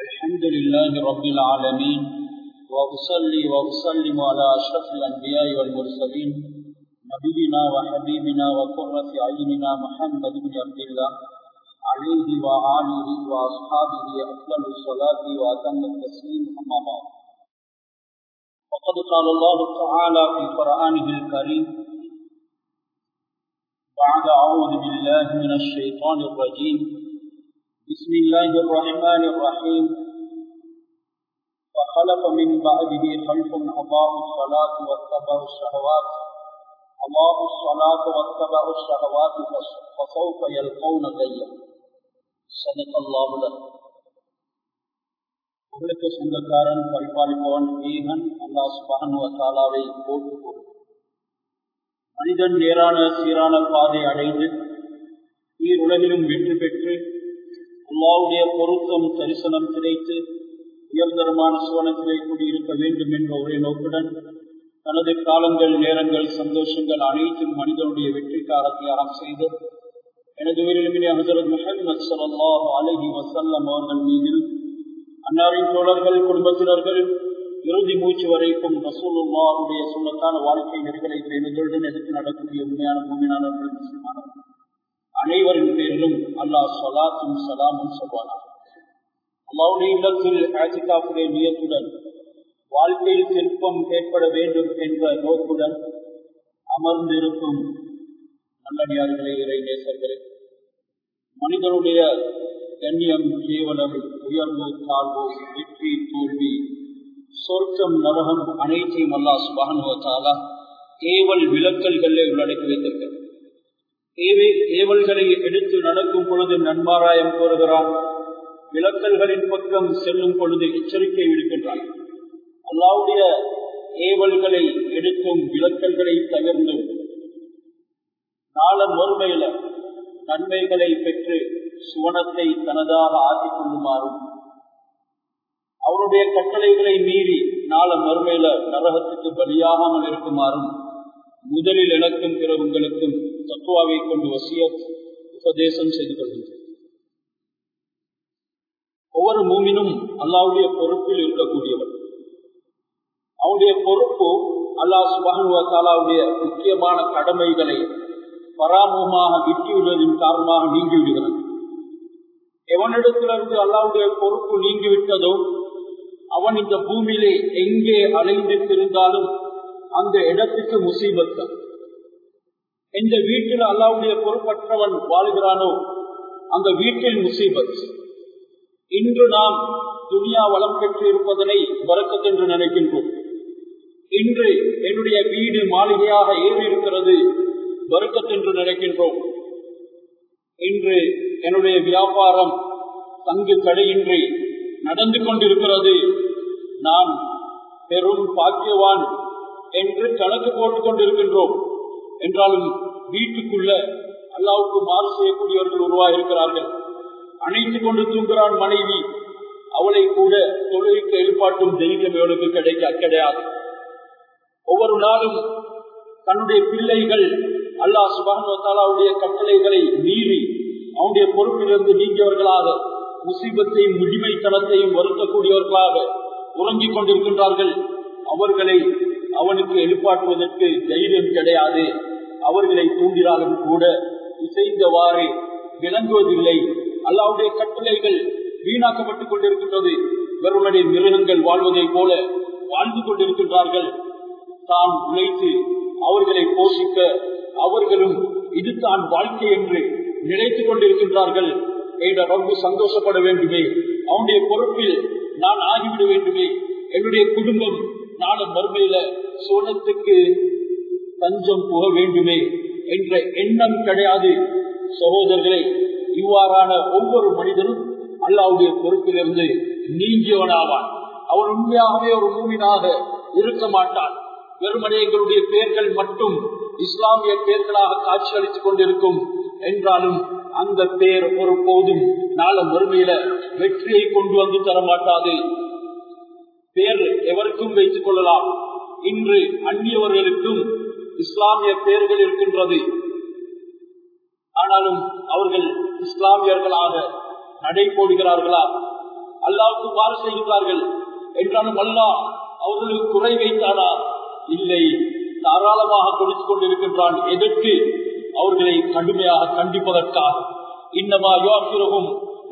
الحمد لله رب العالمين وأصلي وأسلم على أشرف الأنبياء والمرسلين نبينا وحبيبنا وقرة أعيننا محمد بن عبد الله عليه وآله وأصحابه أفضل الصلاة وأتم التسليم أما بعد وقد قال الله تعالى في قرآنه الكريم بعد أعوذ بالله من الشيطان الرجيم بسم الله الرحمن الرحيم فخلف من بعده خلف أضاعوا الصلاة واتبعوا الشهوات أضاعوا الصلاة واتبعوا الشهوات فسوف يلقون غيا صدق الله له உங்களுக்கு சொந்தக்காரன் பரிபாலிப்பவன் ஏகன் அல்லா சுபானுவ தாலாவை போட்டு போடு மனிதன் நேரான சீரான பாதை அடைந்து உலகிலும் வெற்றி பெற்று அல்லாவுடைய பொருத்தம் தரிசனம் கிடைத்து உயர்தரமான சுவனத்திலே கூடியிருக்க வேண்டும் என்ற ஒரே நோக்குடன் தனது காலங்கள் நேரங்கள் சந்தோஷங்கள் அனைத்தும் மனிதனுடைய வெற்றிக்கார தியாகம் செய்து எனது உயிரிலுமினே ஹசரத் முஹம்மது சல்லாஹ் அலஹி வசல்லம் அவர்கள் மீதில் அன்னாரின் தோழர்கள் குடும்பத்தினர்கள் இறுதி மூச்சு வரைக்கும் ரசூலுல்லாவுடைய சுண்ணத்தான வாழ்க்கை நெறிகளை பேணுதலுடன் எடுத்து நடக்கக்கூடிய உண்மையான பூமியானவர்கள் முஸ்லிமானவர்கள் அனைவரின் பேரிலும் அல்லாஹ் சலாத்தும் சலாமும் சொல்வானார் அல்லாவுடைய இல்லத்தில் ஆட்சிக்காப்புடைய நியத்துடன் வாழ்க்கையில் சிற்பம் ஏற்பட வேண்டும் என்ற நோக்குடன் அமர்ந்திருக்கும் நல்லடியார்களே இறை நேசர்களே மனிதனுடைய கண்ணியம் கேவலம் உயர்வு தாழ்வு வெற்றி தோல்வி சொர்க்கம் நரகம் அனைத்தையும் அல்லா சுபானுவத்தாலா ஏவல் விளக்கல்களே உள்ளடக்கி வைத்திருக்கிறது ஏவல்களை எடுத்து நடக்கும் பொழுது நன்மாராயம் கோருகிறான் விளக்கல்களின் பக்கம் செல்லும் பொழுது எச்சரிக்கை விடுக்கின்றான் அல்லாவுடைய ஏவல்களை எடுக்கும் விளக்கல்களை தகர்ந்து நாள மறுமையில நன்மைகளை பெற்று சுவனத்தை தனதாக ஆக்கிக் கொள்ளுமாறும் அவருடைய கட்டளைகளை மீறி நாள மறுமையில நரகத்துக்கு பலியாகாமல் இருக்குமாறும் முதலில் எனக்கும் பிற உங்களுக்கும் தத்துவாவை கொண்டு வசிய உபதேசம் செய்து கொள்கின்றனர் ஒவ்வொரு மூமினும் அல்லாவுடைய பொறுப்பில் இருக்கக்கூடியவர் அவருடைய பொறுப்பு அல்லாஹ் சுபானுவத்தாலாவுடைய முக்கியமான கடமைகளை பராமுகமாக விட்டுவிடுவதன் காரணமாக நீங்கிவிடுகிறது எவனிடத்திலிருந்து அல்லாவுடைய பொறுப்பு நீங்கிவிட்டதோ அவன் இந்த பூமியிலே எங்கே அலைந்து இருந்தாலும் அந்த இடத்துக்கு முசீபத்து எந்த வீட்டில் அல்லாவுடைய பொறுப்பற்றவன் வாழ்கிறானோ அந்த வீட்டில் முசீபத் இன்று நாம் துனியா வளம் பெற்று இருப்பதனை வரக்கத் என்று நினைக்கின்றோம் இன்று என்னுடைய வீடு மாளிகையாக ஏறி இருக்கிறது வருக்கத் என்று நினைக்கின்றோம் இன்று என்னுடைய வியாபாரம் தங்கு தடையின்றி நடந்து கொண்டிருக்கிறது நான் பெரும் பாக்கியவான் என்று கணக்கு போட்டுக் கொண்டிருக்கின்றோம் என்றாலும் வீட்டுக்குள்ள அல்லாவுக்கு மாறு செய்யக்கூடியவர்கள் உருவாகிருக்கிறார்கள் அணைத்து கொண்டு தூங்குகிறான் மனைவி அவளை கூட தொழிலுக்கு எழுப்பாட்டும் தெய்வம் இவனுக்கு கிடைக்க கிடையாது ஒவ்வொரு நாளும் தன்னுடைய பிள்ளைகள் அல்லா சுபானுவத்தாலாவுடைய கட்டளைகளை மீறி அவனுடைய பொறுப்பிலிருந்து நீங்கியவர்களாக முசீபத்தையும் முடிமைத்தனத்தையும் வருத்தக்கூடியவர்களாக உறங்கிக் கொண்டிருக்கின்றார்கள் அவர்களை அவனுக்கு எழுப்பாற்றுவதற்கு தைரியம் கிடையாது அவர்களை தூண்டினாலும் கூட இசைந்தவாறு விளங்குவதில்லை அல்லாவுடைய கட்டளைகள் வீணாக்கப்பட்டுக் கொண்டிருக்கின்றது வெறுமனை மிருகங்கள் வாழ்வதை போல வாழ்ந்து கொண்டிருக்கின்றார்கள் தான் உழைத்து அவர்களை போஷிக்க அவர்களும் இது தான் வாழ்க்கை என்று நினைத்துக் கொண்டிருக்கின்றார்கள் என்ற ரொம்ப சந்தோஷப்பட வேண்டுமே அவனுடைய பொறுப்பில் நான் ஆகிவிட வேண்டுமே என்னுடைய குடும்பம் நாளும் மறுமையில சோனத்துக்கு தஞ்சம் புக வேண்டுமே என்ற எண்ணம் கிடையாது சகோதரர்களை இவ்வாறான ஒவ்வொரு மனிதனும் அல்லாவுடைய பொறுப்பிலிருந்து நீங்கியவனாவான் அவன் உண்மையாகவே ஒரு மூமினாக இருக்க மாட்டான் வெறுமனே எங்களுடைய பெயர்கள் மட்டும் இஸ்லாமிய பெயர்களாக காட்சியளித்துக் கொண்டிருக்கும் என்றாலும் அந்த பெயர் ஒரு போதும் நாள மறுமையில வெற்றியை கொண்டு வந்து தரமாட்டாது பெயர் எவருக்கும் வைத்துக் கொள்ளலாம் இன்று அந்நியவர்களுக்கும் இஸ்லாமிய பெயர்கள் இருக்கின்றது ஆனாலும் அவர்கள் இஸ்லாமியர்களாக நடை போடுகிறார்களா அல்லாவுக்கு மாறு செய்கிறார்கள் என்றாலும் அல்லாஹ் அவர்களுக்கு குறை வைத்தானா இல்லை தாராளமாக கொடுத்துக் கொண்டிருக்கின்றான் எதற்கு அவர்களை கடுமையாக கண்டிப்பதற்காக இன்னமா யோசிரகும்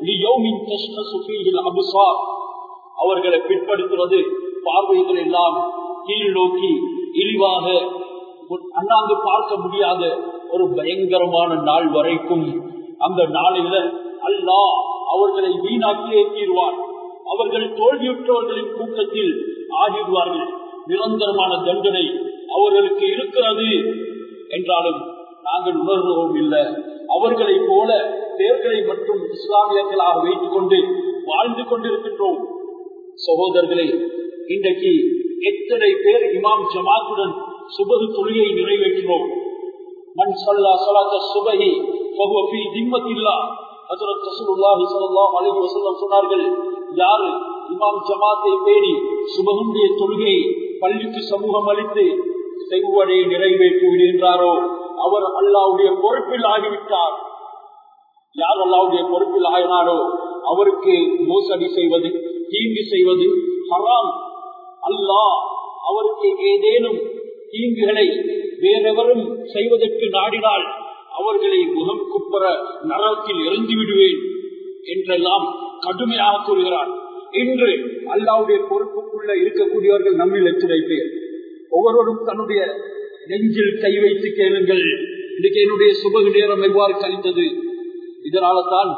அபுசார் அவர்களை பிற்படுத்துவது பார்வைகள் எல்லாம் கீழ் நோக்கி இழிவாக அண்ணாந்து பார்க்க முடியாத ஒரு பயங்கரமான நாள் வரைக்கும் அந்த நாளில அல்லாஹ் அவர்களை வீணாக்கியே தீர்வார் அவர்கள் தோல்வியுற்றவர்களின் கூட்டத்தில் ஆகிடுவார்கள் நிரந்தரமான தண்டனை அவர்களுக்கு இருக்கிறது என்றாலும் நாங்கள் உணர்வோம் இல்லை அவர்களை போல பேர்களை மட்டும் இஸ்லாமியர்களாக வைத்துக் கொண்டு வாழ்ந்து கொண்டிருக்கின்றோம் சகோதரர்களே இன்றைக்கு எத்தனை பேர் இமாம் ஜமாத்துடன் சுபகு தொழிலை நிறைவேற்றினோம் மண் சல்லா சலாத்த சுபகி பகுவபி திம்மத்தில்லா ஹசரத் ரசூலுல்லாஹி ஸல்லல்லாஹு அலைஹி வஸல்லம் சொன்னார்கள் யார் இமாம் ஜமாத்தை பேணி சுபகுடைய தொழுகையை பள்ளிக்கு சமூகம் அளித்து செவ்வடை நிறைவேற்றி விடுகின்றாரோ அவர் அல்லாவுடைய பொறுப்பில் ஆகிவிட்டார் யார் அல்லாவுடைய பொறுப்பில் ஆகினாரோ அவருக்கு மோசடி செய்வது தீங்கு செய்வது ஹராம் அல்லாஹ் அவருக்கு ஏதேனும் தீங்குகளை வேறெவரும் செய்வதற்கு நாடினால் அவர்களை முகம் குப்பர நரகத்தில் இறந்து விடுவேன் என்றெல்லாம் கடுமையாக கூறுகிறார் இன்று அல்லாவுடைய பொறுப்புக்குள்ள இருக்கக்கூடியவர்கள் நம்மில் எத்தனை பேர் ஒவ்வொருவரும் தன்னுடைய நெஞ்சில் கை வைத்து கேளுங்கள் இன்னைக்கு என்னுடைய சுபகு நேரம் எவ்வாறு கழிந்தது இதனால தான்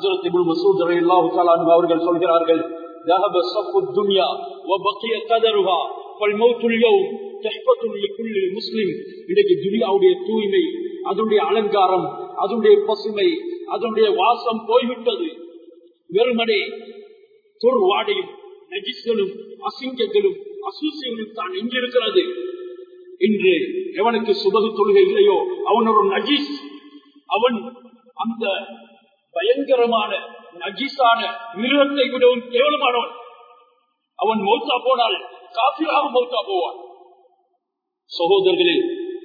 அவர்கள் சொல்கிறார்கள் தூய்மை அதனுடைய அலங்காரம் அதனுடைய பசுமை அதனுடைய வாசம் போய்விட்டது வெறுமனே துர்வாடையும் நஜிஸ்களும் அசிங்கங்களும் அசூசியங்களும் தான் எங்கிருக்கிறது இன்று எவனுக்கு சுபகு தொழுகை இல்லையோ அவன் ஒரு நஜீஸ் அவன் அந்த பயங்கரமான நஜீஸான மிருகத்தை விடவும் கேவலமானவன் அவன் மௌத்தா போனால் காப்பியாக மௌத்தா போவான் சகோதரர்களே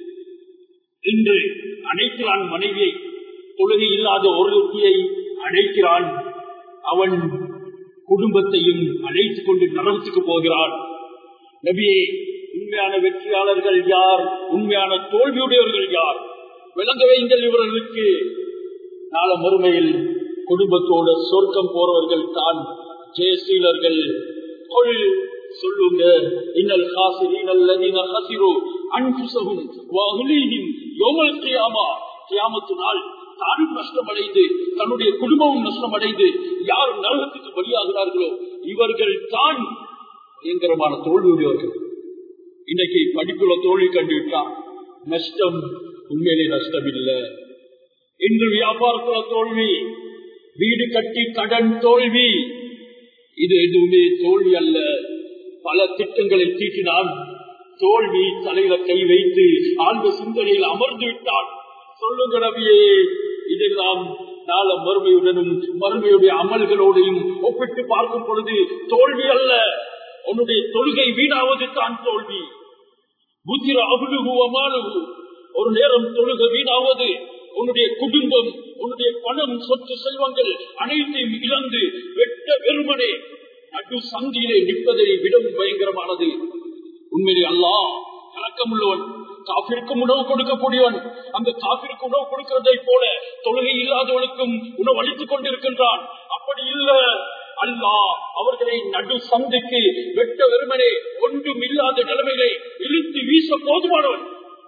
இன்று அணைக்கிறான் மனைவியை தொழுகை இல்லாத ஒருத்தியை அழைக்கிறான் அவன் குடும்பத்தையும் அழைத்துக் கொண்டு நரகத்துக்கு போகிறான் நபியே உண்மையான வெற்றியாளர்கள் யார் உண்மையான தோல்வியுடையவர்கள் யார் விளங்க வைங்கள் இவர்களுக்கு நாள மறுமையில் குடும்பத்தோட சொர்க்கம் போறவர்கள் தான் ஜெயசீலர்கள் தொழில் சொல்லுங்க இன்னல் காசிரீன் அல்லதீன ஹசிரு அன்புசகும் வகுலீனின் யோமல் கியாமா கியாமத்து நாள் தானும் நஷ்டமடைந்து தன்னுடைய குடும்பமும் நஷ்டமடைந்து யார் நரகத்துக்கு பலியாகிறார்களோ இவர்கள் தான் பயங்கரமான தோல்வியுடையவர்கள் இன்னைக்கு படிப்புல தோல்வி கண்டுவிட்டான் நஷ்டம் உண்மையிலே நஷ்டம் இல்லை இன்று வியாபாரத்துல தோல்வி வீடு கட்டி கடன் தோல்வி இது எதுவுமே தோல்வி அல்ல பல திட்டங்களை தீட்டினான் தோல்வி தலையில கை வைத்து ஆழ்ந்த சிந்தனையில் அமர்ந்து விட்டான் சொல்லுங்க நபியே இதெல்லாம் நாள மறுமையுடனும் மறுமையுடைய அமல்களோடையும் ஒப்பிட்டு பார்க்கும் பொழுது தோல்வி அல்ல உன்னுடைய தொழுகை வீணாவது தான் தோல்வி புத்திர அகுலுகுவமானது ஒரு நேரம் தொழுக வீணாவது உன்னுடைய குடும்பம் உன்னுடைய பணம் சொத்து செல்வங்கள் அனைத்தையும் இழந்து வெட்ட வெறுமனே நடு சந்தியிலே நிற்பதை விடவும் பயங்கரமானது உண்மையிலே அல்லா கலக்கமுள்ளவன் காப்பிற்கு உணவு கொடுக்கக்கூடியவன் அந்த காப்பிற்கு உணவு கொடுக்கிறதை போல தொழுகை இல்லாதவனுக்கும் உணவு அளித்துக் கொண்டிருக்கின்றான் அப்படி இல்ல அல்லா அவர்களை நடு சந்தைக்கு வெட்ட வெறுமனே ஒன்றும் இல்லாத நிலைமையை இழுத்து வீச போதுமானவன்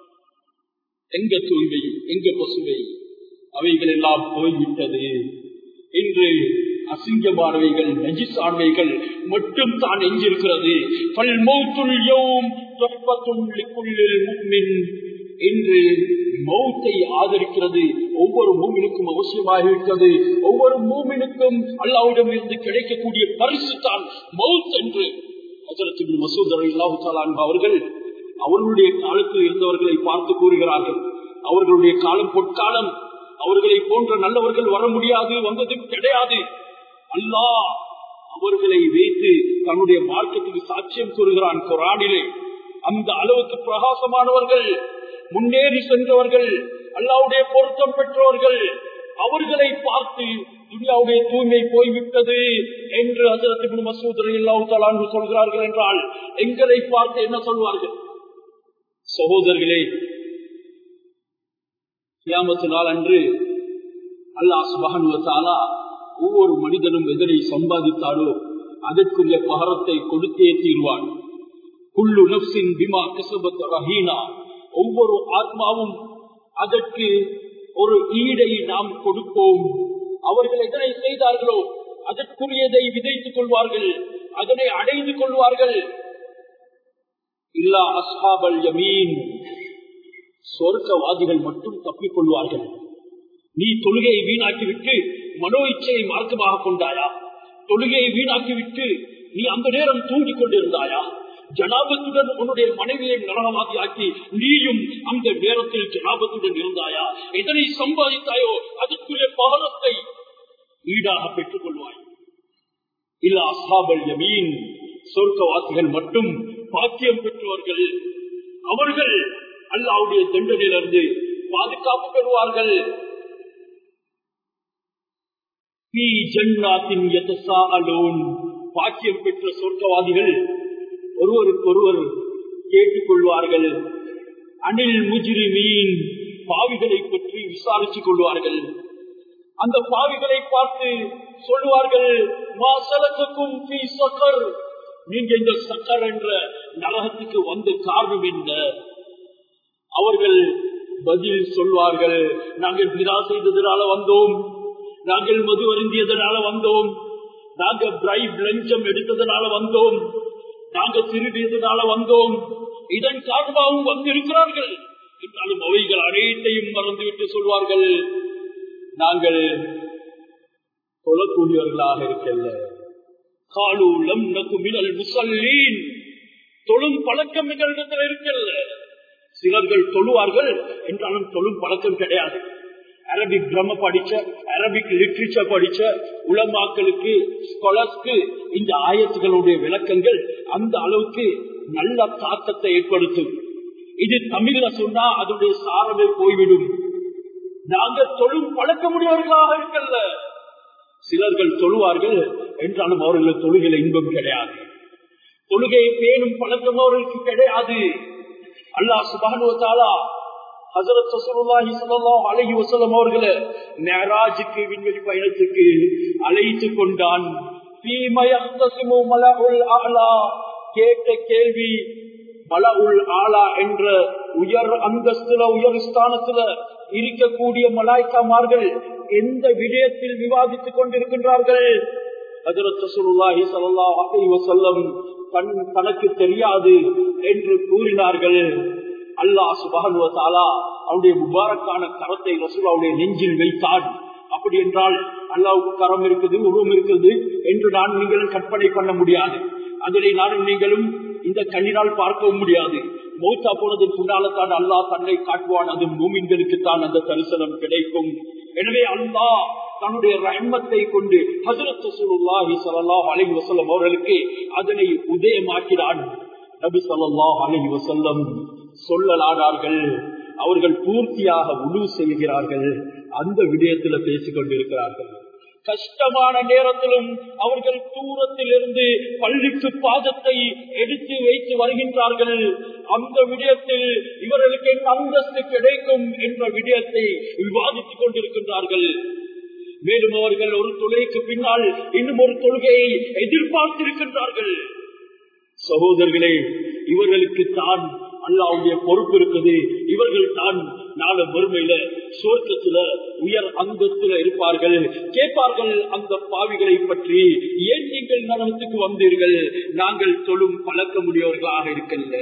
எங்க தூய்மை எங்க பசுமை அவைகள் எல்லாம் போய்விட்டது இன்று அசிங்கமானவைகள் நஜிசானவைகள் மட்டும் தான் எஞ்சிருக்கிறது இன்று மௌத்தை ஆதரிக்கிறது ஒவ்வொரு மூமினுக்கும் அவசியமாகிவிட்டது ஒவ்வொரு மூமினுக்கும் அல்லாவிடம் இருந்து கிடைக்கக்கூடிய பரிசு தான் மவுத் என்று மசூதர் அவர்கள் அவர்களுடைய காலத்தில் இருந்தவர்களை பார்த்து கூறுகிறார்கள் அவர்களுடைய காலம் பொற்காலம் அவர்களை போன்ற நல்லவர்கள் வர முடியாது வந்ததும் கிடையாது அல்லா அவர்களை வைத்து தன்னுடைய மார்க்கத்துக்கு சாட்சியம் கூறுகிறான் குரானிலே அந்த அளவுக்கு பிரகாசமானவர்கள் முன்னேறி சென்றவர்கள் அல்லாவுடைய பொருத்தம் பெற்றவர்கள் அவர்களை பார்த்து துனியாவுடைய தூய்மை போய்விட்டது என்று ஹசரத் மசூத் அல்லாஹு சொல்கிறார்கள் என்றால் எங்களை பார்த்து என்ன சொல்வார்கள் சகோதரர்களே கியாமத்து நாள் அன்று அல்லாஹ் சுபகானுவத்தாலா ஒவ்வொரு மனிதனும் எதனை சம்பாதித்தாலோ அதற்குரிய பகரத்தை கொடுத்தே தீர்வான் குள்ளு நப்சின் பிமா கிசபத் ரஹீனா ஒவ்வொரு ஆத்மாவும் அதற்கு ஒரு ஈடை நாம் கொடுப்போம் அவர்கள் எதனை செய்தார்களோ அதற்குரியதை விதைத்துக் கொள்வார்கள் அதனை அடைந்து கொள்வார்கள் இல்லா அஸ்ஹாபல் யமீன் சொர்க்கவாதிகள் மட்டும் தப்பிக் கொள்வார்கள் நீ தொழுகையை வீணாக்கிவிட்டு மனோ இச்சையை மார்க்கமாக கொண்டாயா தொழுகையை வீணாக்கிவிட்டு நீ அந்த நேரம் தூங்கிக் கொண்டிருந்தாயா ஜனாபத்துடன் உன்னுடைய மனைவியை நரகமாக்கி ஆக்கி நீயும் அந்த நேரத்தில் ஜனாபத்துடன் இருந்தாயா எதனை சம்பாதித்தாயோ அதற்குரிய பாலத்தை ஈடாக பெற்றுக் கொள்வாய் இல்ல அசாபல் யமீன் சொர்க்கவாசிகள் மட்டும் பாக்கியம் பெற்றவர்கள் அவர்கள் அல்லாவுடைய தண்டனையிலிருந்து பாதுகாப்பு பெறுவார்கள் பாக்கியம் பெற்ற சொர்க்கவாதிகள் ஒருவருக்கொருவர் கேட்டுக் கொள்வார்கள் அனில் முஜிரி மீன் பாவிகளை பற்றி விசாரித்துக் கொள்வார்கள் அந்த பாவிகளை பார்த்து சொல்லுவார்கள் நீங்க இந்த சக்கர் என்ற நரகத்துக்கு வந்த காரணம் என்ன அவர்கள் பதில் சொல்வார்கள் நாங்கள் விழா செய்ததனால வந்தோம் நாங்கள் மது அருந்தியதனால வந்தோம் நாங்க பிரைப் லஞ்சம் எடுத்ததனால வந்தோம் நாங்க திருடியதனால வந்தோம் இதன் காரணமாகவும் வந்திருக்கிறார்கள் என்றாலும் அவைகள் அனைத்தையும் மறந்துவிட்டு சொல்வார்கள் நாங்கள் தொழக்கூடியவர்களாக இருக்கல்ல காலூலம் நக்கு மினல் முசல்லீன் தொழும் பழக்கம் எங்களிடத்தில் இருக்கல்ல சிலர்கள் தொழுவார்கள் என்றாலும் தொழும் பழக்கம் கிடையாது அரபிக் கிராம படிச்ச அரபிக் லிட்ரேச்சர் படிச்ச உலமாக்களுக்கு ஸ்காலர்ஸ்க்கு இந்த ஆயத்துகளுடைய விளக்கங்கள் அந்த அளவுக்கு நல்ல தாக்கத்தை ஏற்படுத்தும் இது தமிழ்ல சொன்னா அதனுடைய சாரமே போய்விடும் நாங்கள் தொழும் பழக்க முடியவர்களாக இருக்கல்ல சிலர்கள் தொழுவார்கள் என்றாலும் அவர்கள் தொழுகையில இன்பம் கிடையாது தொழுகையை பேணும் பழக்கம் அவர்களுக்கு கிடையாது அல்லாஹ் சுபானுவத்தாலா ஹசரத் சசுல்லாஹி ஸல்லல்லாஹு அலைஹி வஸல்லம் அவர்களை மிஅராஜுக்கு விண்வெளி பயணத்துக்கு அழைத்து கொண்டான் ஃபீம யக்தஸிமு மலஉல் அலா கேட்ட கேள்வி மலஉல் ஆலா என்ற உயர் அந்தஸ்துல உயர் ஸ்தானத்துல இருக்கக்கூடிய மலாய்க்காமார்கள் எந்த விடயத்தில் விவாதித்துக் கொண்டிருக்கின்றார்கள் ஹஜரத் ரசூலுல்லாஹி ஸல்லல்லாஹு அலைஹி வஸல்லம் தன் தனக்கு தெரியாது என்று கூறினார்கள் அல்லாஹ் சுபஹானஹு வ தஆலா அவருடைய முபாரக்கான கரத்தை ரசூலுடைய நெஞ்சில் வைத்தான் அப்படி என்றால் அல்லாவுக்கு கரம் இருக்குது உருவம் இருக்குது என்று நான் நீங்களும் கற்பனை பண்ண முடியாது அதனை நானும் நீங்களும் இந்த கண்ணினால் பார்க்கவும் முடியாது மௌத்தா போனதற்கு முன்னால்தான் அல்லாஹ் தன்னை காட்டுவான் அது மூமின்களுக்கு தான் அந்த தரிசனம் கிடைக்கும் எனவே அல்லாஹ் தன்னுடைய ரஹ்மத்தை கொண்டு ஹசரத் சுல்லாஹி சல்லாஹ் அலி வசல்லம் அவர்களுக்கு அதனை உதயமாக்கிறான் நபி சொல்லாஹ் அலி வசல்லம் சொல்லலானார்கள் அவர்கள் பூர்த்தியாக உணவு செய்கிறார்கள் அந்த விடயத்துல பேசிக் கொண்டிருக்கிறார்கள் கஷ்டமான நேரத்திலும் அவர்கள் தூரத்தில் இருந்து பள்ளிக்கு பாதத்தை எடுத்து வைத்து வருகின்றார்கள் அந்த விடயத்தில் இவர்களுக்கு என்ன அந்தஸ்து கிடைக்கும் என்ற விடயத்தை விவாதித்துக் கொண்டிருக்கின்றார்கள் மேலும் அவர்கள் ஒரு தொழுகைக்கு பின்னால் இன்னும் ஒரு தொழுகையை எதிர்பார்த்திருக்கின்றார்கள் சகோதரர்களே இவர்களுக்கு தான் அல்லாவுடைய பொறுப்பு இருக்குது இவர்கள் தான் நாள வறுமையில சோர்க்கத்துல உயர் அந்தத்துல இருப்பார்கள் கேட்பார்கள் அந்த பாவிகளை பற்றி ஏன் நீங்கள் நரகத்துக்கு வந்தீர்கள் நாங்கள் தொழும் பழக்க முடியவர்களாக இருக்கல்ல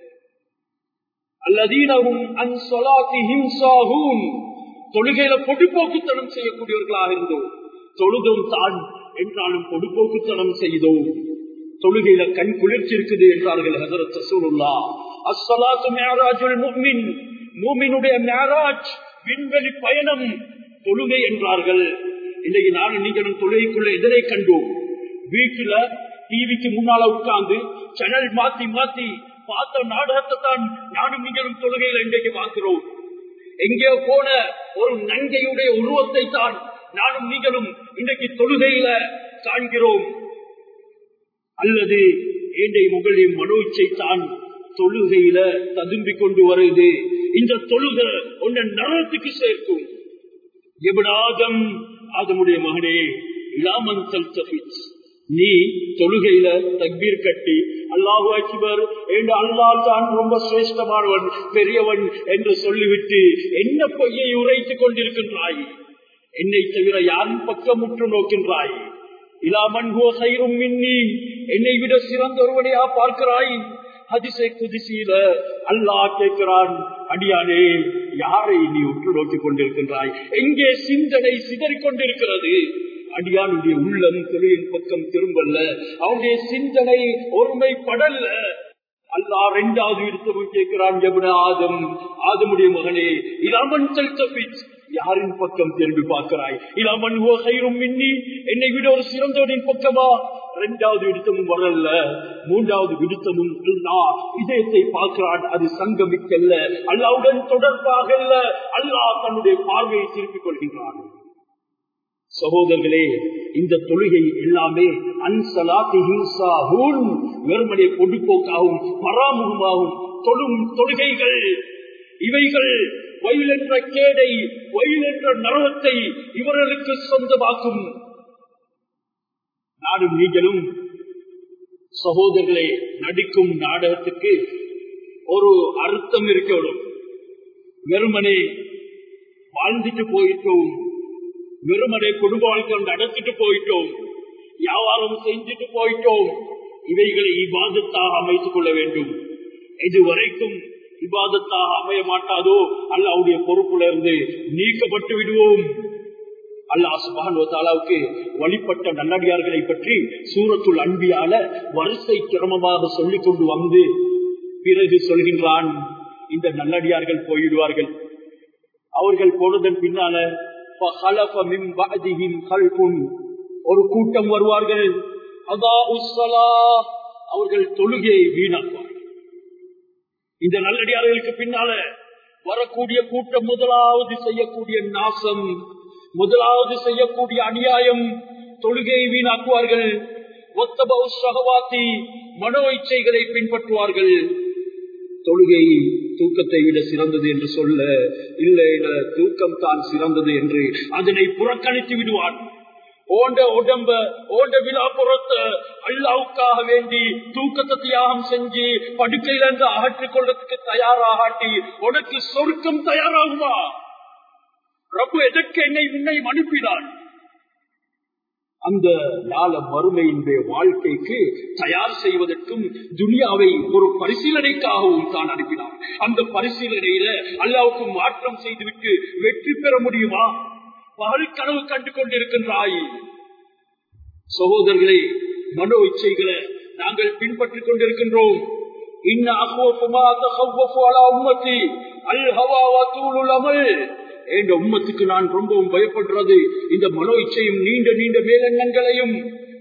அல்லதீனவும் அன் சொலாத்திஹிம் சாகும் தொழுகையில பொடுப்போக்குத்தனம் செய்யக்கூடியவர்களாக இருந்தோம் தொழுதும் தான் என்றாலும் பொடுப்போக்குத்தனம் செய்தோம் தொழுகையில கண் குளிர்ச்சி இருக்குது என்றார்கள் ஹசரத் ரசூலுல்லா அஸ்ஸலாத்து மேராஜுல் முஃமின் மூமினுடைய மேராஜ் விண்வெளி பயணம் தொழுகை என்றார்கள் இன்னைக்கு நானும் நீங்களும் தொழுகைக்குள்ள எதிரை கண்டோம் வீட்டுல டிவிக்கு முன்னால உட்கார்ந்து சேனல் மாத்தி மாத்தி பார்த்த நாடகத்தை தான் நானும் நீங்களும் தொழுகையில இன்றைக்கு பார்க்கிறோம் எங்கே போன ஒரு நங்கையுடைய உருவத்தை தான் நானும் நீங்களும் இன்றைக்கு தொழுகையில காண்கிறோம் அல்லது ஏண்டை முகளின் மனோச்சை தான் தொழுகையில ததும்பிக் கொண்டு வருது இந்த தொழுகை உன்னை நரத்துக்கு சேர்க்கும் எபடாதம் ஆதமுடைய மகனே இலாமன் தல்தபித் நீ தொழுகையில தக்பீர் கட்டி அல்லாஹு அக்பர் என்று அல்லாஹ் தான் ரொம்ப சிரேஷ்டமானவன் பெரியவன் என்று சொல்லிவிட்டு என்ன பொய்யை உரைத்துக் கொண்டிருக்கின்றாய் என்னை தவிர யாரும் பக்கம் உற்று நோக்கின்றாய் இலாமன் சைரும் மின்னி என்னை விட சிறந்த ஒருவனையா பார்க்கிறாய் அதிசை குதிசீல அல்லாஹ் கேட்கிறான் அடியானே யாரை நீ உற்று நோக்கிக் கொண்டிருக்கின்றாய் எங்கே சிந்தனை சிதறிக் கொண்டிருக்கிறது அடியானுடைய உள்ளம் தொழிலின் பக்கம் திரும்பல்ல அவனுடைய சிந்தனை ஒருமைப்படல்ல அல்லா இரண்டாவது விடுத்தவும் கேட்கிறான் எவன ஆதம் ஆதமுடைய மகனே இலாமன் செல்தபிச் யாரின் பக்கம் திரும்பி பார்க்கிறாய் இலாமன் ஓசைரும் மின்னி என்னை விட ஒரு சிறந்தவனின் பக்கமா இரண்டாவது விடுத்தமும் வரல மூன்றாவது விடுத்தமும் அல்லா இதயத்தை பார்க்கிறான் அது சங்கமிக்கல்ல அல்லாவுடன் தொடர்பாக அல்லா தன்னுடைய பார்வையை திருப்பிக் கொள்கின்றான் சகோதரர்களே இந்த தொழுகை எல்லாமே அன்சலாத்தி ஹிம்சா ஹூன் வெறுமனே பொடுப்போக்காகவும் பராமுகமாகவும் தொழும் தொழுகைகள் இவைகள் வயல் என்ற கேடை வயல் என்ற நரகத்தை இவர்களுக்கு சொந்தமாக்கும் நாடும் நீங்களும் சகோதரர்களே நடிக்கும் நாடகத்துக்கு ஒரு அர்த்தம் இருக்கணும் வெறுமனே வாழ்ந்துட்டு போயிட்டோம் வெறுமனை குடும்ப வாழ்க்கை நடத்திட்டு போயிட்டோம் வியாபாரம் செஞ்சுட்டு போயிட்டோம் இவைகளை இபாதத்தாக அமைத்துக் கொள்ள வேண்டும் இதுவரைக்கும் இபாதத்தாக அமைய மாட்டாதோ அல்ல அவருடைய பொறுப்புல இருந்து நீக்கப்பட்டு விடுவோம் அல்லாஹ் சுபானுக்கு வழிபட்ட நல்லடியார்களை பற்றி சூரத்துள் அன்பியால வரிசை கிரமமாக சொல்லிக் கொண்டு வந்து பிறகு சொல்கின்றான் இந்த நல்லடியார்கள் போயிடுவார்கள் அவர்கள் போனதன் பின்னால ஒரு கூட்டம் வருவார்கள் அவர்கள் தொழுகையை வீணாக்குவார்கள் இந்த நல்லடியார்களுக்கு பின்னால வரக்கூடிய கூட்டம் முதலாவது செய்யக்கூடிய நாசம் முதலாவது செய்யக்கூடிய அநியாயம் தொழுகையை வீணாக்குவார்கள் ஒத்தபி மனோ இச்சைகளை பின்பற்றுவார்கள் தொழுகை தூக்கத்தை விட சிறந்தது என்று சொல்ல இல்லை தூக்கம் தான் சிறந்தது என்று அதனை புறக்கணித்து விடுவான் ஓண்ட உடம்ப ஓண்ட விழாப்புறத்தை அல்லாவுக்காக வேண்டி தூக்கத்தை தியாகம் செஞ்சு படுக்கையில இருந்து அகற்றிக் கொள்றதுக்கு தயாராகாட்டி உனக்கு சொர்க்கம் தயாராகுமா ரப்பு எதற்கு என்னை உன்னை அனுப்பினான் அந்த நாள மறுமையினுடைய வாழ்க்கைக்கு தயார் செய்வதற்கும் துனியாவை ஒரு பரிசீலனைக்காகவும் தான் அனுப்பினார் அந்த பரிசீலனையில அல்லாவுக்கு மாற்றம் செய்துவிட்டு வெற்றி பெற முடியுமா பகல் கனவு கண்டு கொண்டிருக்கின்றாய் சகோதரர்களே மனோ இச்சைகளை நாங்கள் பின்பற்றிக் கொண்டிருக்கின்றோம் இன்ன அகோப்புமா உம்மத்தி அல் ஹவா தூள் அமல் என்ற உம்மத்துக்கு நான் ரொம்பவும் பயப்படுறது இந்த மனோ இச்சையும் நீண்ட நீண்ட மேலெண்ணங்களையும்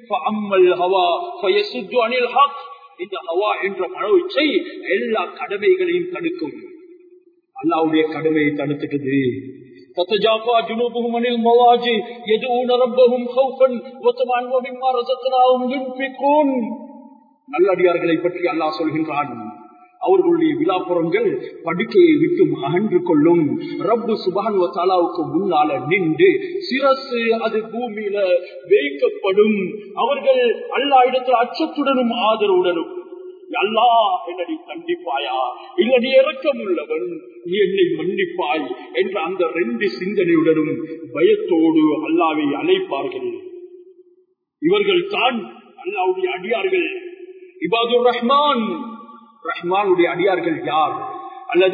இந்த ஹவா என்ற மனோ இச்சை எல்லா கடமைகளையும் தடுக்கும் அல்லாவுடைய கடமையை தடுத்துக்குது تتجافى جنوبهم عن المواجع يدعون ربهم خوفا وطمعا ومما رزقناهم ينفقون நல்லடியார்களை பற்றி அல்லாஹ் சொல்கின்றான் அவர்களுடைய விழாப்புறங்கள் படுக்கையை விட்டு அகன்று கொள்ளும் ரப்பு சுபான் தாலாவுக்கு முன்னால நின்று சிரசு அது பூமியில வைக்கப்படும் அவர்கள் அல்லா இடத்துல அச்சத்துடனும் ஆதரவுடனும் அல்லா என்னை கண்டிப்பாயா இல்ல நீ இறக்கம் உள்ளவன் நீ என்னை மன்னிப்பாய் என்ற அந்த ரெண்டு சிந்தனையுடனும் பயத்தோடு அல்லாவை அழைப்பார்கள் இவர்கள் தான் அல்லாவுடைய அடியார்கள் இபாதுர் ரஹ்மான் ரஹ்மானுடைய அடியார்கள் யார் அல்லது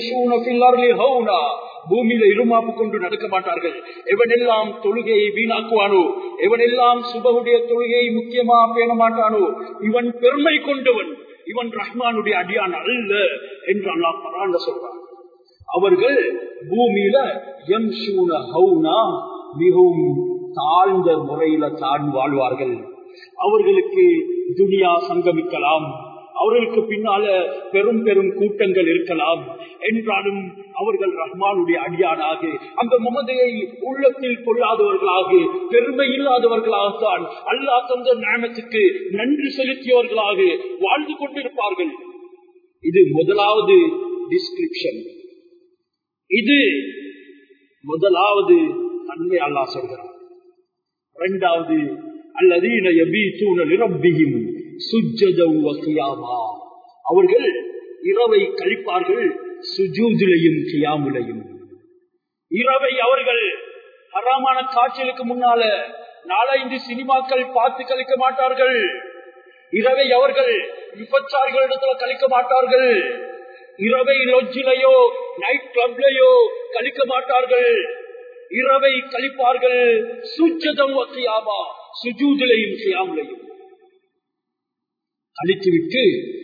பூமியில இருமாப்பு கொண்டு நடக்க மாட்டார்கள் எவனெல்லாம் தொழுகையை வீணாக்குவானோ எவனெல்லாம் சுபகுடைய தொழுகையை முக்கியமா பேண மாட்டானோ இவன் பெருமை கொண்டவன் இவன் ரஹ்மானுடைய அடியான் அல்ல என்று அல்லா பராண்ட சொல்றான் அவர்கள் பூமியில எம் ஹவுனா மிகவும் தாழ்ந்த முறையில தான் வாழ்வார்கள் அவர்களுக்கு துனியா சங்கமிக்கலாம் அவர்களுக்கு பின்னால பெரும் பெரும் கூட்டங்கள் இருக்கலாம் என்றாலும் அவர்கள் ரஹ்மானுடைய அடியானாக அந்த மமதையை உள்ளத்தில் கொள்ளாதவர்களாக பெருமை இல்லாதவர்களாகத்தான் அல்லா தந்த ஞானத்துக்கு நன்றி செலுத்தியவர்களாக வாழ்ந்து கொண்டிருப்பார்கள் இது முதலாவது டிஸ்கிரிப்ஷன் இது முதலாவது தன்மை அல்லா சொல்கிறார் இரண்டாவது அல்லதீன யபீத்தூன லிரப்பிஹிம் சுஜ்ஜதம் வகியாமா அவர்கள் இரவை கழிப்பார்கள் சுஜூதிலையும் கியாமுலையும் இரவை அவர்கள் ஹராமான காட்சிகளுக்கு முன்னால நாலஞ்சு சினிமாக்கள் பார்த்து கழிக்க மாட்டார்கள் இரவை அவர்கள் விபச்சாரிகளிடத்துல கழிக்க மாட்டார்கள் இரவை லொஜிலையோ நைட் கிளப்லையோ கழிக்க மாட்டார்கள் இரவை கழிப்பார்கள் சுஜதம் வக்கியாமா சுஜூதிலையும் கியாமுலையும் கழித்துவிட்டு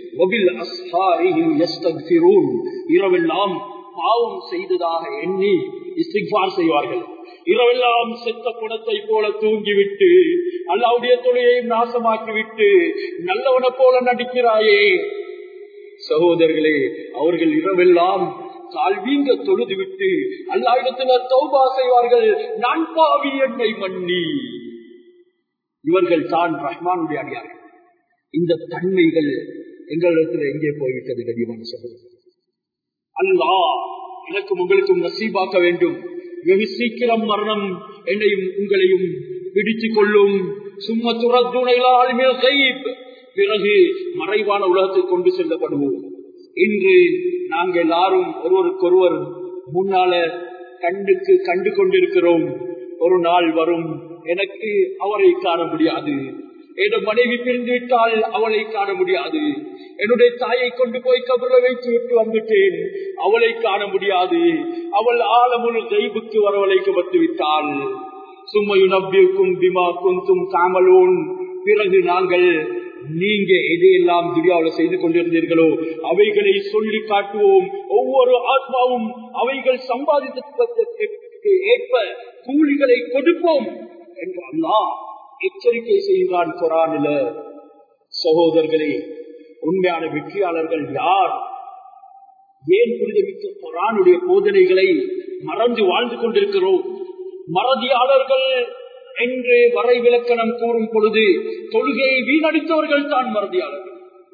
இரவெல்லாம் பாவம் செய்ததாக எண்ணி இஸ்திக்பார் செய்வார்கள் இரவெல்லாம் செத்த குணத்தை போல தூங்கிவிட்டு அல்லாவுடைய தொழிலையும் நாசமாக்கிவிட்டு நல்லவனை போல நடிக்கிறாயே சகோதரர்களே அவர்கள் இரவெல்லாம் கால்வீங்க தொழுது விட்டு அல்லா இடத்துல தௌபா செய்வார்கள் நான் பாவி என்னை மன்னி இவர்கள் தான் ரஹ்மானுடைய அடியார்கள் இந்த தன்மைகள் எங்களிடத்தில் எங்கே போய்விட்டது கடிமான சகோதரர் அல்லா எனக்கும் உங்களுக்கும் நசீபாக்க வேண்டும் வெகு சீக்கிரம் மரணம் என்னையும் உங்களையும் பிடித்துக் கொள்ளும் சும்மா துறத்துணைகளால் பிறகு மறைவான உலகத்துக்கு கொண்டு செல்லப்படுவோம் இன்று நாங்கள் எல்லாரும் ஒருவருக்கொருவர் முன்னால கண்டுக்கு கண்டு கொண்டிருக்கிறோம் ஒரு நாள் வரும் எனக்கு அவரை காண முடியாது என் மனைவி பிரிந்து விட்டால் அவளை காண முடியாது என்னுடைய தாயை கொண்டு போய் கபுர வைத்து விட்டு வந்துட்டேன் அவளை காண முடியாது அவள் ஆழமுள் கைபுக்கு வரவழைக்கப்பட்டு விட்டாள் சும்மையுனப்பிற்கும் பிமா குந்தும் காமலோன் பிறகு நாங்கள் நீங்க எதையெல்லாம் துரியாவில் செய்து கொண்டிருந்தீர்களோ அவைகளை சொல்லி காட்டுவோம் ஒவ்வொரு ஆத்மாவும் அவைகள் சம்பாதித்ததற்கு ஏற்ப கூலிகளை கொடுப்போம் என்று அல்லா எச்சரிக்கை செய்கிறான் குரானில சகோதரர்களே உண்மையான வெற்றியாளர்கள் யார் ஏன் புரிதமிக்க குரானுடைய போதனைகளை மறந்து வாழ்ந்து கொண்டிருக்கிறோம் மறதியாளர்கள் என்று வரை விளக்கணம் கூறும் பொழுது தொழுகையை வீணடித்தவர்கள் தான் மறதியாளர்கள்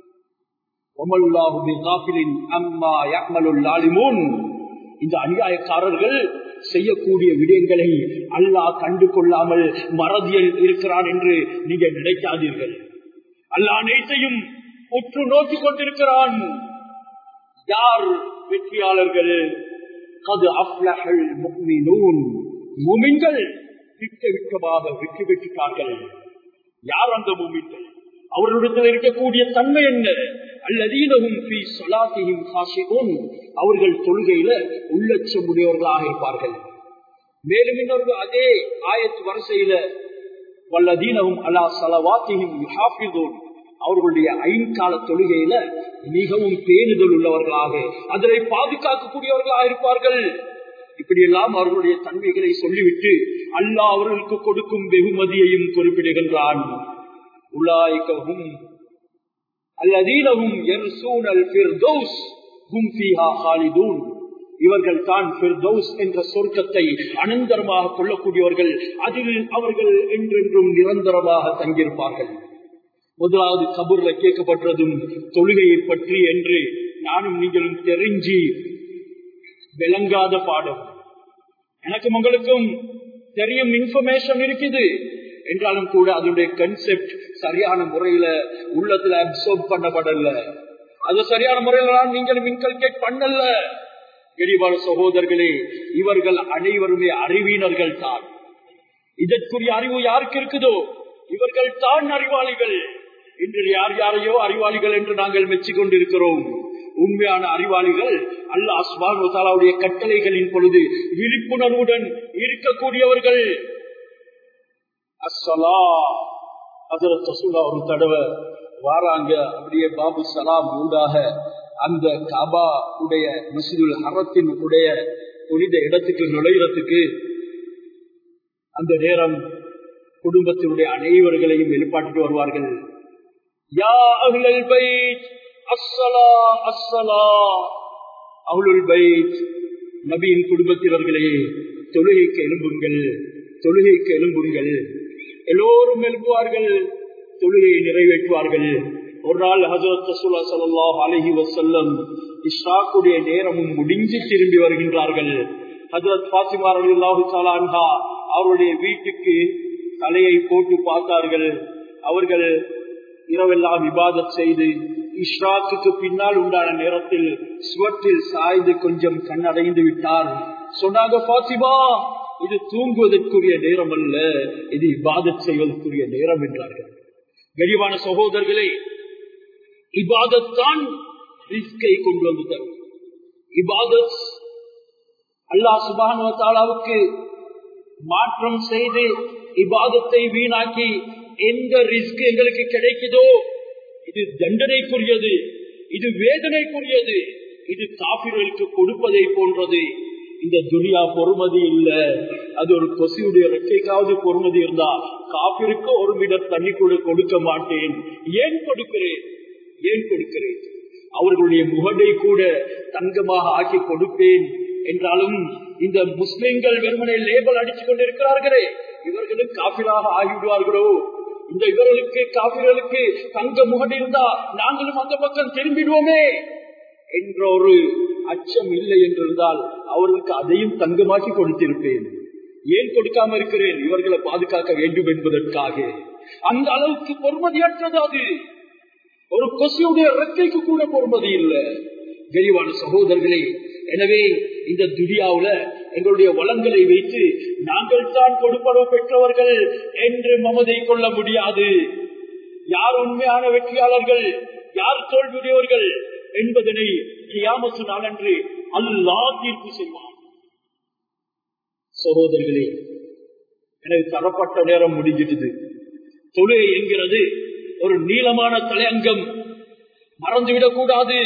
இந்த அநியாயக்காரர்கள் செய்யக்கூடிய விடயங்களை அல்லாஹ் கண்டு கொள்ளாமல் மறதியில் இருக்கிறான் என்று நீங்க நினைக்காதீர்கள் அல்லாஹ் அனைத்தையும் உற்று நோக்கி கொண்டிருக்கிறான் யார் வெற்றியாளர்கள் கது அப்லஹல் முக்மினூன் முமின்கள் திட்டவிட்டமாக வெற்றி பெற்றுட்டார்கள் யார் அந்த மூமின்கள் அவர்களிடத்தில் இருக்கக்கூடிய தன்மை என்ன அல்லதீனகும் அவர்கள் தொழுகையில உள்ளட்சம் உடையவர்களாக இருப்பார்கள் மேலும் இன்னொரு அதே ஆயத்து வரிசையில வல்லதீனகும் அலா சலவாத்தியும் அவர்களுடைய ஐங்கால தொழுகையில மிகவும் பேணுதல் உள்ளவர்களாக அதனை பாதுகாக்கக்கூடியவர்களாக இருப்பார்கள் இப்படி எல்லாம் அவர்களுடைய தன்மைகளை சொல்லிவிட்டு அல்லாஹ் அவர்களுக்கு கொடுக்கும் வெகுமதியையும் குறிப்பிடுகின்றான் உலாய்கவும் அல்லதீனவும் இவர்கள் தான் என்ற சொர்க்கத்தை அனந்தரமாக கொள்ளக்கூடியவர்கள் அதில் அவர்கள் என்றென்றும் நிரந்தரமாக தங்கியிருப்பார்கள் முதலாவது கபூர்ல கேட்கப்பட்டதும் தொழுகையை பற்றி என்று நானும் நீங்களும் தெரிஞ்சு விளங்காத பாடம் எனக்கும் உங்களுக்கும் தெரியும் இன்ஃபர்மேஷன் இருக்குது என்றாலும் கூட அதனுடைய கன்செப்ட் சரியான முறையில உள்ளத்துல அப்சர்வ் பண்ணப்படல அது சரியான முறையில தான் நீங்களும் இன்கல்கேட் பண்ணல எரிவாழ சகோதரர்களே இவர்கள் அனைவருமே அறிவினர்கள் தான் இதற்குரிய அறிவு யாருக்கு இருக்குதோ இவர்கள் தான் அறிவாளிகள் இன்று யார் யாரையோ அறிவாளிகள் என்று நாங்கள் மெச்சிக் கொண்டிருக்கிறோம் உண்மையான அறிவாளிகள் அல்ல அஸ்மானுடைய கட்டளைகளின் பொழுது விழிப்புணர்வுடன் இருக்கக்கூடியவர்கள் அஸ்ஸலா அதற்கு ஒரு தடவை வாராங்க அப்படியே பாபு சலாம் ஊடாக அந்த காபா உடைய மசிதுல் ஹரத்தின் உடைய புனித இடத்துக்கு நுழைகிறதுக்கு அந்த நேரம் குடும்பத்தினுடைய அனைவர்களையும் வெளிப்பாட்டு வருவார்கள் யா அஹ்லல் பைத் அஸ்ஸலா அஸ்ஸலா அவுளுல் பைத் நபியின் குடும்பத்தினர்களே தொழுகைக்கு எழும்புங்கள் தொழுகைக்கு எழும்புங்கள் எல்லோரும் எழுப்புவார்கள் தொழுகையை நிறைவேற்றுவார்கள் ஒரு நாள் ஹசரத் ரசூலா ஸல்லல்லாஹு அலைஹி வஸல்லம் இஸ்ராக்குடைய நேரமும் முடிஞ்சு திரும்பி வருகின்றார்கள் ஹஜரத் பாத்திமா ரலியல்லாஹு தஆலா அன்ஹா அவருடைய வீட்டுக்கு தலையை போட்டு பார்த்தார்கள் அவர்கள் இரவெல்லாம் விவாதம் செய்து இஷ்ராக்கு பின்னால் உண்டான நேரத்தில் சுவற்றில் சாய்ந்து கொஞ்சம் கண்ணடைந்து விட்டார் சொன்னாங்க பாத்திமா இது தூங்குவதற்குரிய நேரம் அல்ல இது இபாதத் செய்வதற்குரிய நேரம் என்றார்கள் கரிவான சகோதரர்களே இபாதத்தான் ரிஸ்கை கொண்டு வந்து தரும் இபாதத் அல்லாஹ் சுபானுவத்தாலாவுக்கு மாற்றம் செய்து இபாதத்தை வீணாக்கி எந்த ரிஸ்க் எங்களுக்கு கிடைக்குதோ இது தண்டனைக்குரியது இது வேதனைக்குரியது இது காபிர்களுக்கு கொடுப்பதை போன்றது இந்த துனியா பொறுமதி இல்ல அது ஒரு கொசியுடைய ரெக்கைக்காவது பொறுமதி இருந்தா காப்பிற்கு ஒரு மீட்டர் தண்ணி கூட கொடுக்க மாட்டேன் ஏன் கொடுக்கிறேன் ஏன் கொடுக்கிறேன் அவர்களுடைய முகடை கூட தங்கமாக ஆக்கி கொடுப்பேன் என்றாலும் இந்த முஸ்லிம்கள் வெறுமனை லேபல் அடித்துக் கொண்டிருக்கிறார்களே இவர்களும் காபிராக ஆகிவிடுவார்களோ இந்த இவர்களுக்கு காபிர்களுக்கு தங்க முகடு இருந்தா நாங்களும் அந்த பக்கம் திரும்பிடுவோமே என்ற ஒரு அச்சம் இல்லை என்றிருந்தால் அவர்களுக்கு அதையும் தங்கமாக்கி கொடுத்திருப்பேன் ஏன் கொடுக்காம இருக்கிறேன் இவர்களை பாதுகாக்க வேண்டும் என்பதற்காக அந்த அளவுக்கு பொறுமதியற்றது அது ஒரு கொசியுடைய ரெக்கைக்கு கூட பொறுமதி இல்லை கரிவான சகோதரர்களே எனவே இந்த துடியாவுல எங்களுடைய வளங்களை வைத்து நாங்கள் தான் கொடுப்பனவு பெற்றவர்கள் என்று மமதை கொள்ள முடியாது யார் உண்மையான வெற்றியாளர்கள் யார் தோல்வியுடையவர்கள் என்பதனை கியாமத்து நாளன்று அல்லா தீர்ப்பு செய்வான் சகோதரர்களே எனக்கு தரப்பட்ட நேரம் முடிஞ்சிட்டது தொழுகை என்கிறது ஒரு நீளமான தலையங்கம் மறந்துவிடக் கூடாது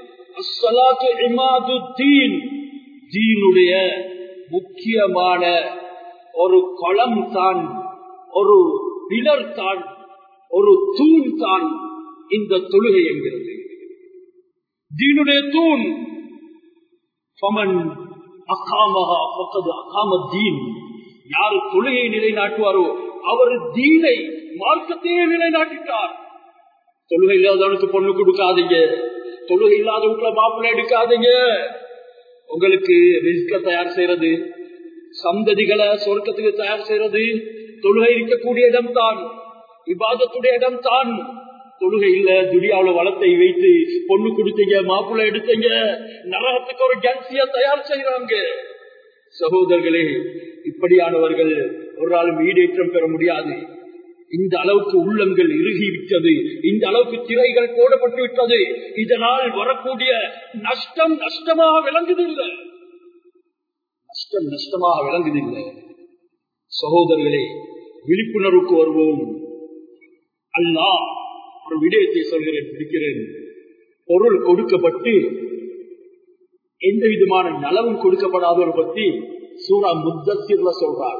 தீனுடைய முக்கியமான ஒரு களம் தான் ஒரு பிலர் தான் ஒரு தூண் தான் இந்த தொழுகை என்கிறது தீனுடைய தூண் பமன் அகாமகா பக்கது அகாம தீன் யார் தொழுகையை நிலைநாட்டுவாரோ அவர் தீனை மார்க்கத்தையே நிலைநாட்டிட்டார் தொழுகை இல்லாதவனுக்கு பொண்ணு கொடுக்காதீங்க தொழுகை இல்லாத வீட்டுல மாப்பிள்ளை எடுக்காதீங்க உங்களுக்கு ரிஸ்க தயார் செய்யறது சந்ததிகளை சொர்க்கத்துக்கு தயார் செய்யறது தொழுகை இருக்கக்கூடிய இடம் தான் விவாதத்துடைய இடம் தான் தொழுகை இல்ல துடியாவுல வளத்தை வைத்து பொண்ணு கொடுத்தீங்க மாப்பிள்ளை எடுத்தீங்க நரகத்துக்கு ஒரு ஜன்சிய தயார் செய்யறாங்க சகோதரர்களே இப்படியானவர்கள் ஒரு நாளும் ஈடேற்றம் பெற முடியாது இந்த அளவுக்கு உள்ளங்கள் இறுகி விட்டது இந்த அளவுக்கு திரைகள் போடப்பட்டு விட்டது இதனால் வரக்கூடிய நஷ்டம் நஷ்டமாக விளங்குதில்லை நஷ்டம் நஷ்டமாக விளங்குதில்லை சகோதரர்களே விழிப்புணர்வுக்கு வருவோம் அல்லா ஒரு விடயத்தை சொல்கிறேன் பிடிக்கிறேன் பொருள் கொடுக்கப்பட்டு எந்த விதமான நலவும் கொடுக்கப்படாதவர் பற்றி சூரா முத்தசிர்ல சொல்றார்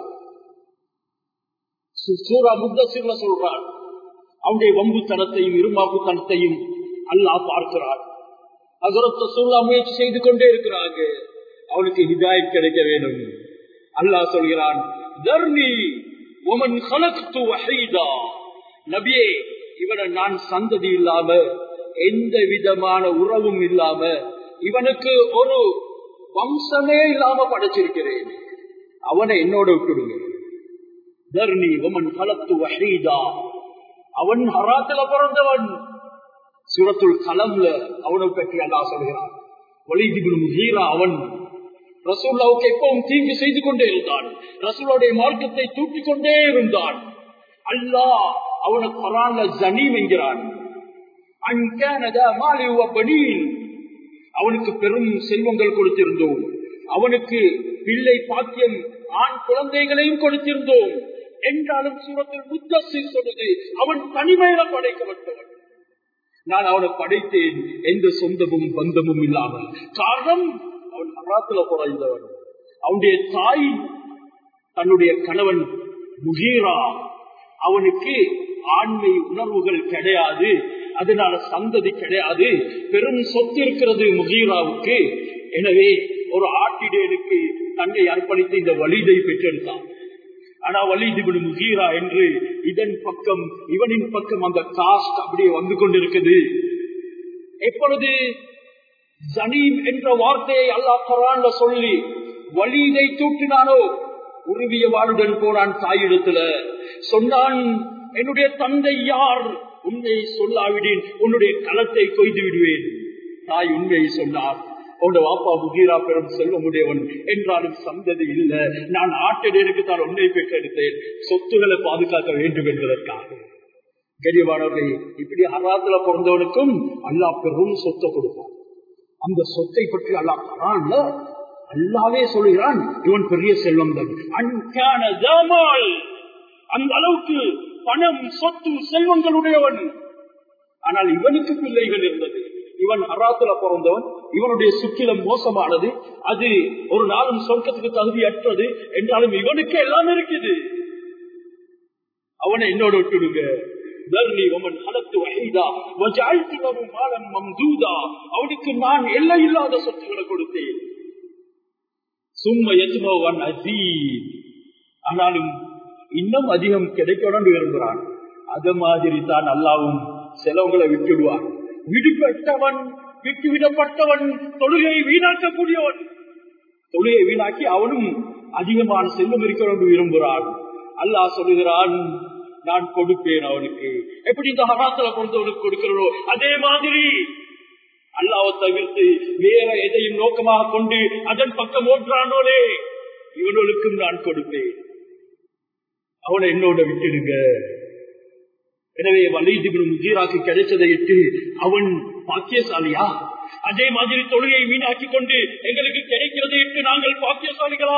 சூரா முத்தசிர்ல சொல்றார் அவனுடைய வம்புத்தனத்தையும் இருமாப்புத்தனத்தையும் அல்லாஹ் பார்க்கிறார் அதரத்த சூழா முயற்சி செய்து கொண்டே இருக்கிறாங்க அவனுக்கு ஹிதாயத் கிடைக்க வேண்டும் அல்லாஹ் சொல்கிறான் தர்மி உமன் கலக்து வஹீதா நபியே இவனை நான் சந்ததி இல்லாம எந்த விதமான உறவும் இல்லாம இவனுக்கு ஒரு வம்சமே இல்லாம படைச்சிருக்கிறேன் அவனை என்னோட விட்டுடுங்க தர்ணி உமன் கலத்து வஹீதா அவன் ஹராத்துல பிறந்தவன் சுரத்துள் கலம்ல அவனை பற்றி அல்லா சொல்கிறான் வலிதிபின் முகீரா அவன் ரசூல்லாவுக்கு எப்பவும் தீங்கு செய்து கொண்டே இருந்தான் ரசூலுடைய மார்க்கத்தை தூக்கிக் கொண்டே இருந்தான் அல்லாஹ் அவனை குரான்ல ஜனீம் என்கிறான் அவனுக்கு பெரும் செல்வங்கள் கொடுத்திருந்தோம் அவனுக்கு பிள்ளை பாக்கியம் ஆண் குழந்தைகளையும் கொடுத்திருந்தோம் என்றாலும் சூரத்தில் முத்தசில் சொன்னது அவன் தனிமையில படைக்கப்பட்டவன் நான் அவனை படைத்தேன் எந்த சொந்தமும் பந்தமும் இல்லாமல் காரணம் அவன் அராத்துல குறைந்தவன் அவனுடைய தாய் தன்னுடைய கணவன் முகீரா அவனுக்கு ஆண்மை உணர்வுகள் கிடையாது அதனால சந்ததி கிடையாது பெரும் சொத்து இருக்கிறது முகீராவுக்கு எனவே ஒரு ஆட்டிடேனுக்கு தன்னை அர்ப்பணித்து இந்த வலிதை பெற்றெடுத்தான் ஆனா வலிதிபுடு முகீரா என்று இதன் பக்கம் இவனின் பக்கம் அந்த காஸ்ட் அப்படியே வந்து கொண்டிருக்குது எப்பொழுது ஜனீம் என்ற வார்த்தையை அல்லாஹ் குரான்ல சொல்லி வலிதை தூட்டினானோ உருவிய வாளுடன் போனான் தாயிடத்துல சொன்னான் என்னுடைய தந்தை யார் உண்மையை சொல்லாவிடேன் உன்னுடைய களத்தை கொய்து விடுவேன் தாய் உண்மையை சொன்னார் உன்னோட வாப்பா முகீரா பெரும் செல்வமுடையவன் என்றாலும் சந்ததி இல்ல நான் ஆட்டிடருக்கு தான் உண்மை பெற்றெடுத்தேன் சொத்துக்களை பாதுகாக்க வேண்டும் என்பதற்காக கரியவானவர்களே இப்படி அராத்துல பிறந்தவனுக்கும் அல்லா பெரும் சொத்தை கொடுப்பான் அந்த சொத்தை பற்றி அல்லா பரான்ல அல்லாவே சொல்லுகிறான் இவன் பெரிய செல்வம் அந்த அளவுக்கு பணம் சொத்து செல்வங்களுடையவன் ஆனால் இவனுக்கு பிள்ளைகள் இருந்தது இவன் அராத்துல பிறந்தவன் இவனுடைய சுக்கிலம் மோசமானது அது ஒரு நாளும் சொர்க்கத்துக்கு தகுதியற்றது என்றாலும் இவனுக்கு எல்லாம் இருக்குது அவனை என்னோட விட்டுடுங்க அவனுக்கு நான் எல்லை இல்லாத சொத்துக்களை கொடுத்தேன் சும்மா எத்துமோவன் அசீத் ஆனாலும் இன்னும் அதிகம் கிடைக்கணும் விரும்புகிறான் அது மாதிரி தான் அல்லாவும் செலவுகளை விட்டுடுவான் விடுபட்டவன் விட்டுவிடப்பட்டவன் தொழுகை வீணாக்கக்கூடியவன் தொழுகை வீணாக்கி அவனும் அதிகமான செல்வம் இருக்கிறவன் விரும்புகிறான் அல்லாஹ் சொல்லுகிறான் நான் கொடுப்பேன் அவனுக்கு எப்படி இந்த ஹராத்துல பொறுத்தவனுக்கு கொடுக்கிறோ அதே மாதிரி அல்லாவை தவிர்த்து வேற எதையும் நோக்கமாக கொண்டு அதன் பக்கம் ஓற்றானோலே இவனுக்கும் நான் கொடுப்பேன் அவனை என்னோட விட்டுடுங்க எனவே வலிதிபுரம் முஜீராக்கு கிடைச்சதை இட்டு அவன் பாக்கியசாலியா அதே மாதிரி தொழுகை வீணாக்கி கொண்டு எங்களுக்கு கிடைக்கிறதை இட்டு நாங்கள் பாக்கியசாலிகளா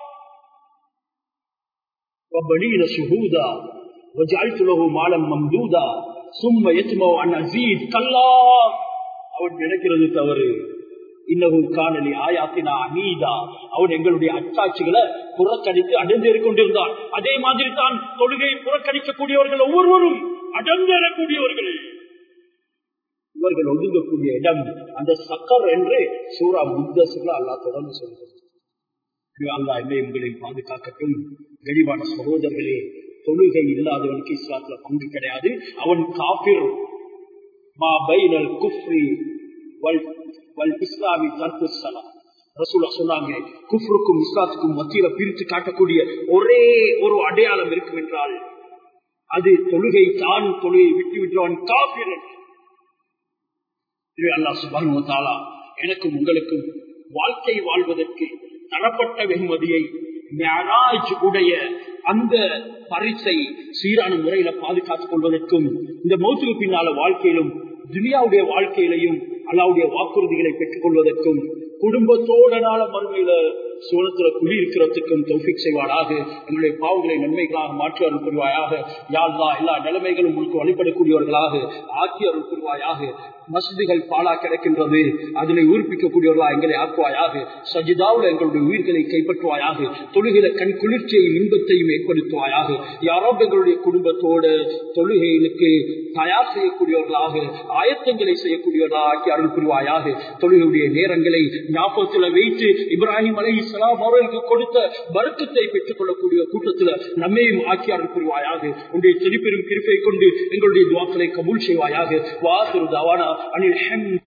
وبنين شهودا وجعلت له مالا ممدودا ثم يتمع ان ازيد كلا அவன் நினைக்கிறது தவறு இன்னமும் காணலி ஆயாத்தினா அமீதா அவன் எங்களுடைய அச்சாட்சிகளை புறக்கணித்து அடைந்தேறி கொண்டிருந்தான் அதே மாதிரி தான் தொழுகை புறக்கணிக்கக்கூடியவர்கள் ஒவ்வொருவரும் அடங்கேறக்கூடியவர்கள் இவர்கள் ஒதுங்கக்கூடிய இடம் அந்த சக்கர் என்று சூரா முத்தசுல அல்லா தொடர்ந்து சொல்கிறது அல்லா என்னை உங்களை பாதுகாக்கட்டும் கனிவான சகோதரர்களே தொழுகை இல்லாதவனுக்கு இஸ்லாத்துல பங்கு கிடையாது அவன் காபிர் மா பைனல் குஃப்ரி வல் வல் இஸ்லாமி தர்க்கு சலாம் ரசூலா சொன்னாங்க குஃப்ருக்கும் இஸ்லாத்துக்கும் மத்தியில பிரித்து காட்டக்கூடிய ஒரே ஒரு அடையாளம் இருக்கும் என்றால் அது தொழுகை தான் தொழுகை விட்டு விட்டவன் காபிர் அல்லா சுபானு தாலா எனக்கும் உங்களுக்கும் வாழ்க்கை வாழ்வதற்கு தரப்பட்ட வெகுமதியை மெராஜ் உடைய அந்த பரிசை சீரான முறையில பாதுகாத்துக் கொள்வதற்கும் இந்த மௌத்துக்கு பின்னால வாழ்க்கையிலும் துனியாவுடைய வாழ்க்கையிலையும் அல்லாவுடைய வாக்குறுதிகளை பெற்றுக் கொள்வதற்கும் குடும்பத்தோட நாள மறுமையில சோழத்துல குடியிருக்கிறதுக்கும் தௌஃபிக் செய்வாளாக எங்களுடைய பாவங்களை நன்மைகளாக மாற்றி அருள் புரிவாயாக யாழ்லா எல்லா நிலைமைகளும் உங்களுக்கு வழிபடக்கூடியவர்களாக ஆக்கி அருள் புரிவாயாக மசதிகள் பாலா கிடைக்கின்றது அதனை உயிர்ப்பிக்கக்கூடியவர்களா எங்களை ஆக்குவாயாக சஜிதாவில் எங்களுடைய உயிர்களை கைப்பற்றுவாயாக தொழுகிற கண் குளிர்ச்சியையும் இன்பத்தையும் ஏற்படுத்துவாயாக யாரோ எங்களுடைய குடும்பத்தோட தொழுகைகளுக்கு தயார் செய்யக்கூடியவர்களாக ஆயத்தங்களை செய்யக்கூடியவர்களாக ஆக்கி அருள் புரிவாயாக தொழுகையுடைய நேரங்களை ஞாபகத்தில் வைத்து இப்ராஹிம் அலை இஸ்லாம் அவர்களுக்கு கொடுத்த வருத்தத்தை பெற்றுக் கொள்ளக்கூடிய கூட்டத்தில் நம்மையும் ஆக்கி அருள் புரிவாயாக உன்னுடைய திருப்பெரும் கிருப்பை கொண்டு எங்களுடைய துவாக்களை கபூல் செய்வாயாக வாசு தாவானா அனில்